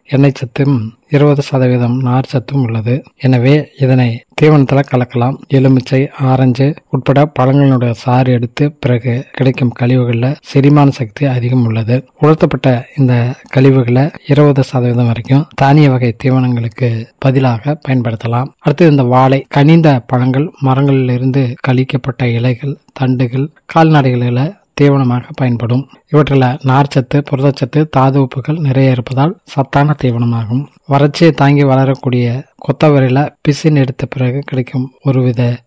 எண்ணெய் சத்தும் இருபது சதவீதம் நார் சத்தும் உள்ளது எனவே இதனை தீவனத்தில் கலக்கலாம் எலுமிச்சை ஆரஞ்சு உட்பட பழங்களுடைய சாறு எடுத்து பிறகு கிடைக்கும் கழிவுகளில் செரிமான சக்தி அதிகம் உள்ளது உலர்த்தப்பட்ட இந்த கழிவுகளை இருபது சதவீதம் வரைக்கும் தானிய வகை தீவனங்களுக்கு பதிலாக பயன்படுத்தலாம் அடுத்து இந்த வாழை கனிந்த பழங்கள் மரங்களிலிருந்து கழிக்கப்பட்ட இலைகள் தண்டுகள் கால்நடைகளில் தீவனமாக பயன்படும் இவற்றில் நார்ச்சத்து புரதச்சத்து தாது உப்புகள் நிறைய இருப்பதால் சத்தான தீவனமாகும் வறட்சியை தாங்கி வளரக்கூடிய கொத்தவரையில பிசின் எடுத்த பிறகு கிடைக்கும் ஒருவித